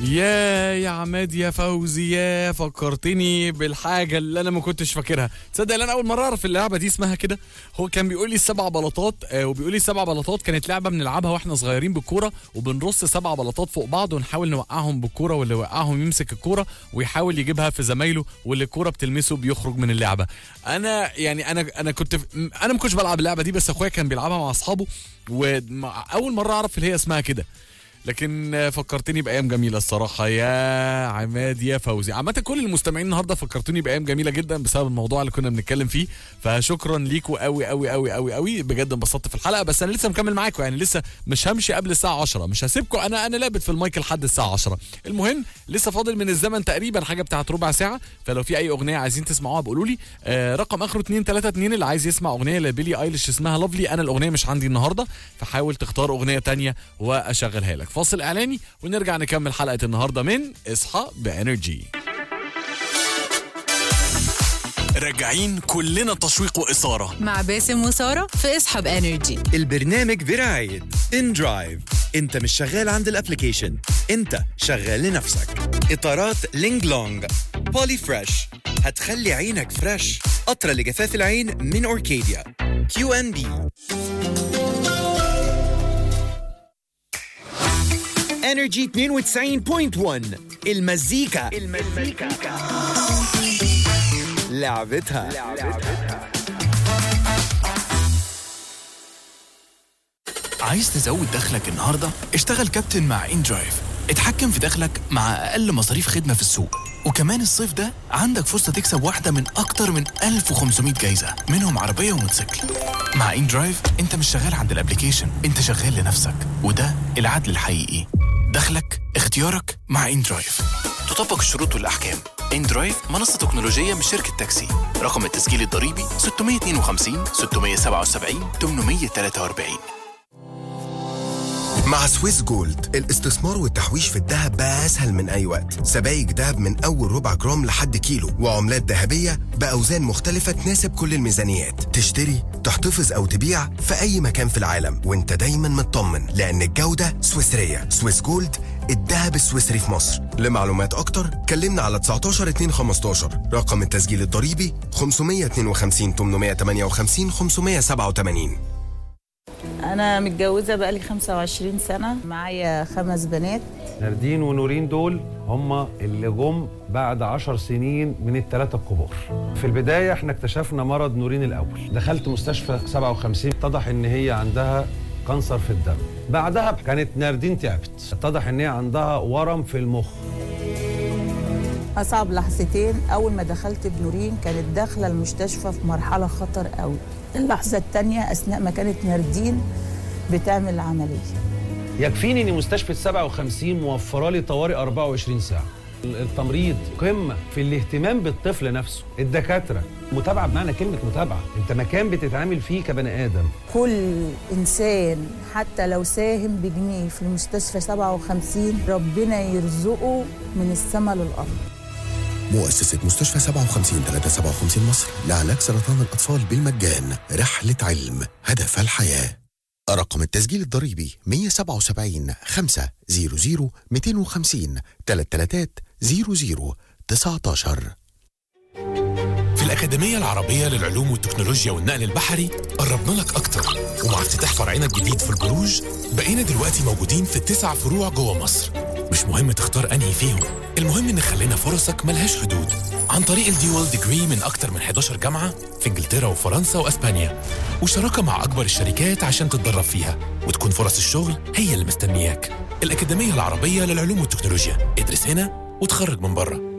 يا يا عماد يا فوزي يا فكرتني بالحاجه اللي انا ما كنتش فاكرها تصدق ان انا اول مره اعرف اللعبه دي اسمها كده هو كان بيقول لي السبع بلاطات آه وبيقول لي السبع بلاطات كانت لعبه بنلعبها واحنا صغيرين بالكوره وبنرص سبع بلاطات فوق بعض ونحاول نوقعهم بالكوره واللي وقعهم يمسك الكوره ويحاول يجيبها في زمايله واللي الكوره بتلمسه بيخرج من اللعبه انا يعني انا انا كنت ف- انا ما كنتش بلعب اللعبه دي بس اخويا كان بيلعبها مع اصحابه واول مره اعرف اللي هي اسمها كده لكن آه، فكرتني بايام جميله الصراحه يا عماد يا فوزي عامه كل المستمعين النهارده فكرتوني بايام جميله جدا بسبب الموضوع اللي كنا بنتكلم فيه فشكرا ليكوا قوي قوي قوي قوي قوي بجد انبسطت في الحلقه بس انا لسه مكمل معاكم يعني لسه مش همشي قبل الساعه 10 مش هسيبكم انا انا لابت في المايك لحد الساعه 10 المهم لسه فاضل من الزمن تقريبا حاجه بتاعت ربع ساعه فلو في اي اغنيه عايزين تسمعوها بقولوا لي آه رقم اخره 232 اللي عايز يسمع اغنيه لبيلي ايليش اسمها لافلي انا الاغنيه مش عندي النهارده فحاول تختار اغنيه تانية واشغلها لك فاصل اعلاني ونرجع نكمل حلقه النهارده من اصحى بانرجي راجعين كلنا تشويق واثاره مع باسم وسارة في اصحاب انرجي البرنامج برعاية ان درايف انت مش شغال عند الابليكيشن انت شغال لنفسك اطارات لينج لونج بولي فريش هتخلي عينك فريش قطرة لجفاف العين من اوركيديا كيو ان بي انرجي 92.1 المزيكا المزيكا لعبتها عايز تزود دخلك النهارده؟ اشتغل كابتن مع ان درايف اتحكم في دخلك مع اقل مصاريف خدمه في السوق وكمان الصيف ده عندك فرصه تكسب واحده من اكتر من 1500 جايزه منهم عربيه وموتوسيكل مع ان درايف انت مش شغال عند الابليكيشن انت شغال لنفسك وده العدل الحقيقي دخلك اختيارك مع ان درايف تطبق الشروط والاحكام ان درايف منصه تكنولوجيه من شركه تاكسي رقم التسجيل الضريبي 652 677 843 مع سويس جولد الاستثمار والتحويش في الذهب بقى أسهل من أي وقت سبائك ذهب من أول ربع جرام لحد كيلو وعملات ذهبية بأوزان مختلفة تناسب كل الميزانيات تشتري تحتفظ أو تبيع في أي مكان في العالم وانت دايما مطمن لأن الجودة سويسرية سويس جولد الذهب السويسري في مصر لمعلومات أكتر كلمنا على 19 2 15 رقم التسجيل الضريبي 552 858 587 أنا متجوزة بقالي 25 سنة معايا خمس بنات ناردين ونورين دول هم اللي جم بعد عشر سنين من الثلاثة الكبار في البداية احنا اكتشفنا مرض نورين الأول دخلت مستشفى 57 اتضح ان هي عندها كانسر في الدم بعدها كانت ناردين تعبت اتضح ان هي عندها ورم في المخ أصعب لحظتين أول ما دخلت بنورين كانت داخلة المستشفى في مرحلة خطر قوي اللحظة التانية أثناء ما كانت ناردين بتعمل العملية يكفيني ان مستشفى 57 موفره لي طوارئ 24 ساعه التمريض قمه في الاهتمام بالطفل نفسه الدكاتره متابعه بمعنى كلمه متابعه انت مكان بتتعامل فيه كبني ادم كل إنسان حتى لو ساهم بجنيه في المستشفى 57 ربنا يرزقه من السماء للأرض مؤسسة مستشفى 57 357 مصر لعلاج سرطان الأطفال بالمجان رحلة علم هدف الحياة رقم التسجيل الضريبي 177 500 250 3300 19 في الأكاديمية العربية للعلوم والتكنولوجيا والنقل البحري قربنا لك أكتر ومع افتتاح فرعنا الجديد في البروج بقينا دلوقتي موجودين في التسع فروع جوه مصر مش مهم تختار أنهي فيهم المهم إن خلينا فرصك ملهاش حدود عن طريق الديوال ديجري من أكتر من 11 جامعة في إنجلترا وفرنسا وأسبانيا وشراكة مع أكبر الشركات عشان تتدرب فيها وتكون فرص الشغل هي اللي مستنياك الأكاديمية العربية للعلوم والتكنولوجيا ادرس هنا وتخرج من بره